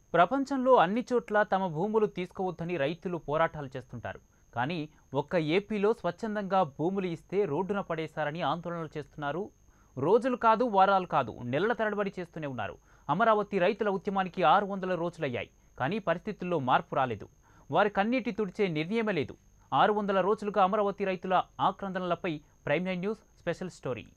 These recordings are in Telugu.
ప్రపంచంలో అన్ని చోట్ల తమ భూములు తీసుకోవద్దని రైతులు పోరాటాలు చేస్తుంటారు కానీ ఒక్క ఏపీలో స్వచ్ఛందంగా భూములు ఇస్తే రోడ్డున పడేశారని ఆందోళనలు చేస్తున్నారు రోజులు కాదు వారాలు కాదు నెలల తరబడి చేస్తూనే ఉన్నారు అమరావతి రైతుల ఉద్యమానికి ఆరు వందల రోజులయ్యాయి కానీ పరిస్థితుల్లో మార్పు రాలేదు వారి కన్నీటి తుడిచే నిర్ణయమే లేదు ఆరు వందల రోజులుగా అమరావతి రైతుల ఆక్రందనలపై prime nine news special story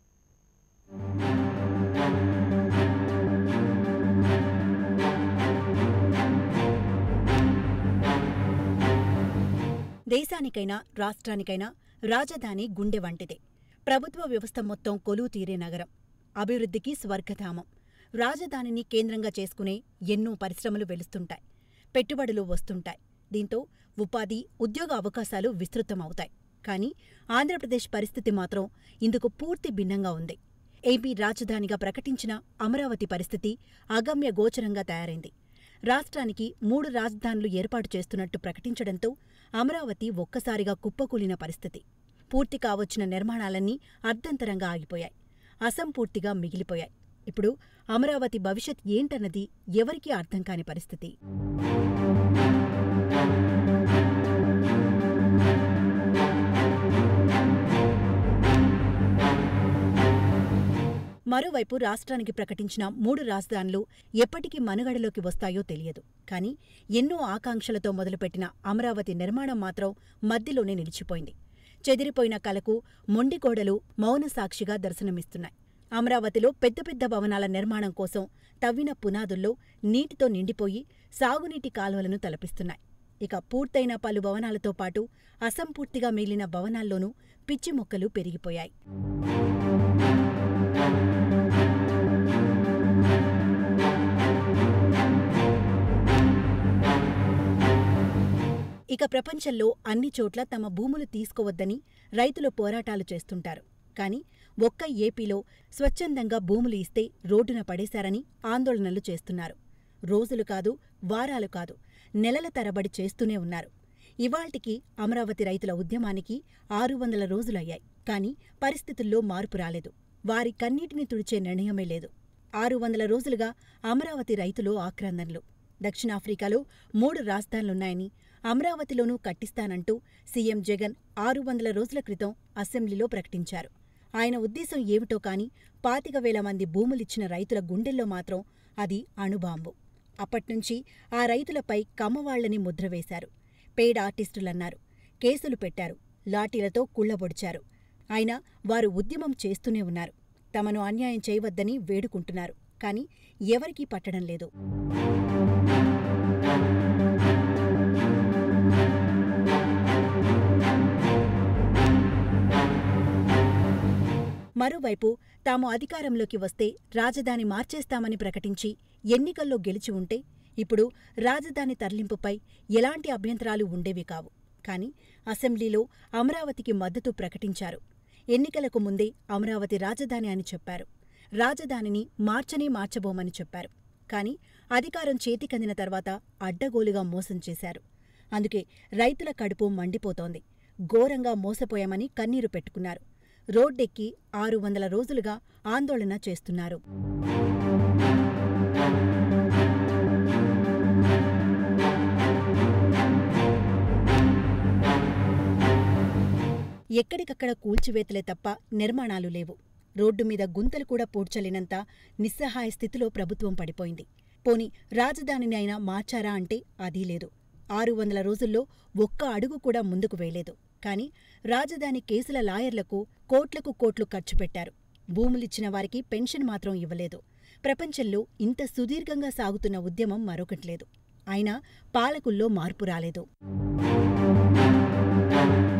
దేశానికైనా రాష్ట్రానికైనా రాజధాని గుండె వంటిదే ప్రభుత్వ వ్యవస్థ మొత్తం కొలువు తీరే నగరం అభివృద్ధికి స్వర్గధామం రాజధానిని కేంద్రంగా చేసుకునే ఎన్నో పరిశ్రమలు వెలుస్తుంటాయి పెట్టుబడులు వస్తుంటాయి దీంతో ఉపాధి ఉద్యోగ అవకాశాలు విస్తృతమవుతాయి కానీ ఆంధ్రప్రదేశ్ పరిస్థితి మాత్రం ఇందుకు పూర్తి భిన్నంగా ఉంది ఏపీ రాజధానిగా ప్రకటించిన అమరావతి పరిస్థితి అగమ్య గోచరంగా తయారైంది రాష్ట్రానికి మూడు రాజధానులు ఏర్పాటు చేస్తున్నట్టు ప్రకటించడంతో అమరావతి ఒక్కసారిగా కుప్పకూలిన పరిస్థితి పూర్తి కావచ్చిన నిర్మాణాలన్నీ అర్ధంతరంగా ఆగిపోయాయి అసంపూర్తిగా మిగిలిపోయాయి ఇప్పుడు అమరావతి భవిష్యత్ ఏంటన్నది ఎవరికీ అర్థం కాని పరిస్థితి మరోవైపు రాష్ట్రానికి ప్రకటించిన మూడు రాజధానులు ఎప్పటికి మనుగడలోకి వస్తాయో తెలియదు కానీ ఎన్నో ఆకాంక్షలతో మొదలుపెట్టిన అమరావతి నిర్మాణం మాత్రం మధ్యలోనే నిలిచిపోయింది చెదిరిపోయిన కలకు మొండిగోడలు మౌన సాక్షిగా దర్శనమిస్తున్నాయి అమరావతిలో పెద్ద పెద్ద భవనాల నిర్మాణం కోసం తవ్విన పునాదుల్లో నీటితో నిండిపోయి సాగునీటి కాలువలను తలపిస్తున్నాయి ఇక పూర్తయిన పలు భవనాలతో పాటు అసంపూర్తిగా మిగిలిన భవనాల్లోనూ పిచ్చి మొక్కలు పెరిగిపోయాయి ఇక ప్రపంచంలో అన్ని చోట్ల తమ భూములు తీసుకోవద్దని రైతులు పోరాటాలు చేస్తుంటారు కానీ ఒక్క ఏపీలో స్వచ్ఛందంగా భూములు ఇస్తే రోడ్డున పడేశారని ఆందోళనలు చేస్తున్నారు రోజులు కాదు వారాలు కాదు నెలల తరబడి చేస్తూనే ఉన్నారు ఇవాల్టికి అమరావతి రైతుల ఉద్యమానికి ఆరు వందల రోజులయ్యాయి కానీ పరిస్థితుల్లో మార్పు రాలేదు వారి కన్నీటిని తుడిచే నిర్ణయమే లేదు ఆరు వందల రోజులుగా అమరావతి రైతులు ఆక్రందనలు దక్షిణాఫ్రికాలో మూడు రాజధానులున్నాయని అమరావతిలోనూ కట్టిస్తానంటూ సీఎం జగన్ ఆరు వందల రోజుల క్రితం అసెంబ్లీలో ప్రకటించారు ఆయన ఉద్దేశం ఏమిటో కాని పాతిక వేల మంది భూములిచ్చిన రైతుల గుండెల్లో మాత్రం అది అణుబాంబు అప్పట్నుంచి ఆ రైతులపై కమ్మవాళ్లని ముద్రవేశారు పెయిడ్ ఆర్టిస్టులన్నారు కేసులు పెట్టారు లాఠీలతో కుళ్లబొడిచారు అయినా వారు ఉద్యమం చేస్తూనే ఉన్నారు తమను అన్యాయం చేయవద్దని వేడుకుంటున్నారు కాని ఎవరికీ పట్టడం లేదు మరోవైపు తాము అధికారంలోకి వస్తే రాజధాని మార్చేస్తామని ప్రకటించి ఎన్నికల్లో గెలిచి ఉంటే ఇప్పుడు రాజధాని తరలింపుపై ఎలాంటి అభ్యంతరాలు ఉండేవి కావు కానీ అసెంబ్లీలో అమరావతికి మద్దతు ప్రకటించారు ఎన్నికలకు ముందే అమరావతి రాజధాని అని చెప్పారు రాజధానిని మార్చనే మార్చబోమని చెప్పారు కానీ అధికారం చేతికందిన తర్వాత అడ్డగోలుగా మోసం చేశారు అందుకే రైతుల కడుపు మండిపోతోంది ఘోరంగా మోసపోయామని కన్నీరు పెట్టుకున్నారు రోడ్డెక్కి ఆరు వందల రోజులుగా ఆందోళన చేస్తున్నారు ఎక్కడికక్కడ కూల్చివేతలే తప్ప నిర్మాణాలు లేవు రోడ్డు మీద గుంతలు కూడా పూడ్చలేనంత నిస్సహాయ స్థితిలో ప్రభుత్వం పడిపోయింది పోని రాజధానిని అయినా మార్చారా అంటే అదీ లేదు ఆరు వందల రోజుల్లో ఒక్క అడుగు కూడా ముందుకు వేయలేదు కాని రాజధాని కేసుల లాయర్లకు కోట్లకు కోట్లు ఖర్చు పెట్టారు భూములిచ్చిన వారికి పెన్షన్ మాత్రం ఇవ్వలేదు ప్రపంచంలో ఇంత సుదీర్ఘంగా సాగుతున్న ఉద్యమం మరొకట్లేదు అయినా పాలకుల్లో మార్పు రాలేదు